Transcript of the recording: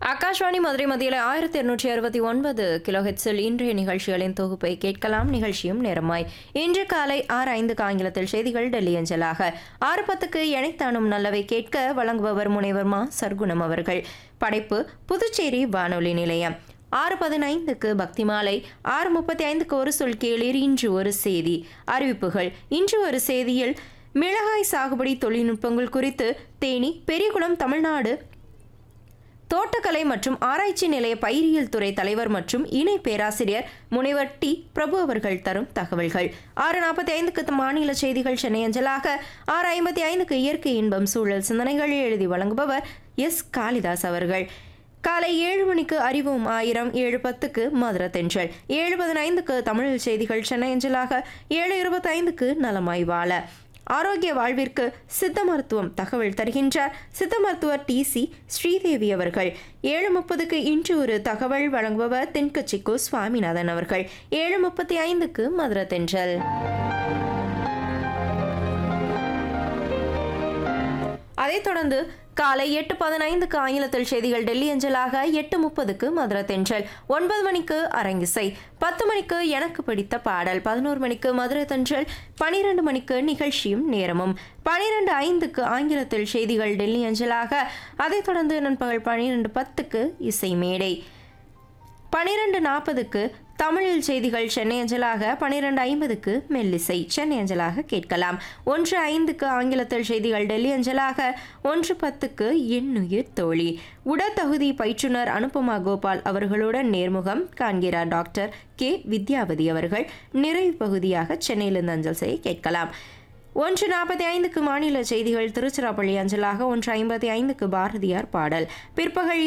ஆகாஷ்வாணி மதுரை மத்தியில் ஆயிரத்தி இருநூற்றி அறுபத்தி ஒன்பது கிலோ ஹெட்ஸில் இன்றைய நிகழ்ச்சிகளின் தொகுப்பை கேட்கலாம் நிகழ்ச்சியும் நேரமாய் இன்று காலை ஆறு ஐந்துக்கு ஆங்கிலத்தில் செய்திகள் டெல்லி அஞ்சலாக ஆறு பத்துக்கு எனைத்தானும் நல்லவை கேட்க வழங்குபவர் முனைவர் மா சர்க்குணம் அவர்கள் படைப்பு புதுச்சேரி வானொலி நிலையம் ஆறு பதினைந்துக்கு பக்தி மாலை ஆறு முப்பத்தி ஐந்துக்கு ஒரு சொல் கேளீர் இன்று ஒரு செய்தி அறிவிப்புகள் இன்று ஒரு செய்தியில் மிளகாய் சாகுபடி தொழில்நுட்பங்கள் குறித்து தேனி பெரியகுளம் தமிழ்நாடு தோட்டக்கலை மற்றும் ஆராய்ச்சி நிலைய பயிரியல் துறை தலைவர் மற்றும் இணை பேராசிரியர் முனைவர் டி பிரபு அவர்கள் தரும் தகவல்கள் ஆறு நாற்பத்தி ஐந்துக்கு மாநில செய்திகள் சென்னை அஞ்சலாக ஆறு ஐம்பத்தி ஐந்துக்கு இயற்கை இன்பம் சூழல் சிந்தனைகள் எழுதி வழங்குபவர் எஸ் காளிதாஸ் அவர்கள் காலை ஏழு மணிக்கு அறிவோம் ஆயிரம் ஏழு பத்துக்கு மதுர தென்றல் ஏழு பதினைந்துக்கு தமிழ் செய்திகள் சென்னை அஞ்சலாக ஏழு இருபத்தைந்துக்கு நலமாய் வாழ ஆரோக்கிய வாழ்விற்கு சித்த மருத்துவம் தகவல் தருகின்றார் சித்த மருத்துவர் டி சி ஸ்ரீதேவி அவர்கள் ஏழு முப்பதுக்கு இன்று ஒரு தகவல் வழங்குபவர் தென்கட்சிக்கோ சுவாமிநாதன் அவர்கள் ஏழு முப்பத்தி ஐந்துக்கு மதுர தென்றல் அதைத் தொடர்ந்து காலை எட்டு பதினைந்துக்கு ஆங்கிலத்தில் செய்திகள் டெல்லி அஞ்சலாக எட்டு முப்பதுக்கு மதுரை தென்றல் ஒன்பது மணிக்கு அரங்கிசை பத்து மணிக்கு எனக்கு பிடித்த பாடல் பதினோரு மணிக்கு மதுரை தென்றல் பனிரெண்டு மணிக்கு நிகழ்ச்சியும் நேரமும் பனிரெண்டு ஐந்துக்கு ஆங்கிலத்தில் செய்திகள் டெல்லி அஞ்சலாக அதைத் தொடர்ந்து நண்பகல் பனிரெண்டு பத்துக்கு இசை மேடை பனிரெண்டு நாற்பதுக்கு தமிழில் செய்திகள் சென்னை அஞ்சலாக பனிரெண்டு ஐம்பதுக்கு மெல்லிசை சென்னை அஞ்சலாக கேட்கலாம் ஒன்று ஐந்துக்கு ஆங்கிலத்தில் செய்திகள் டெல்லி அஞ்சலாக ஒன்று பத்துக்கு எண்ணுயிர் தோழி உடற்தகுதி பயிற்றுனர் அனுபமா கோபால் அவர்களுடன் நேர்முகம் காண்கிறார் டாக்டர் கே வித்யாவதி அவர்கள் நிறைவு பகுதியாக சென்னையிலிருந்து அஞ்சல் செய்ய கேட்கலாம் ஒன்று நாற்பத்தி ஐந்துக்கு மாநில செய்திகள் திருச்சிராப்பள்ளி அஞ்சலாக ஒன்று ஐம்பத்தி ஐந்துக்கு பாரதியார் பாடல் பிற்பகல்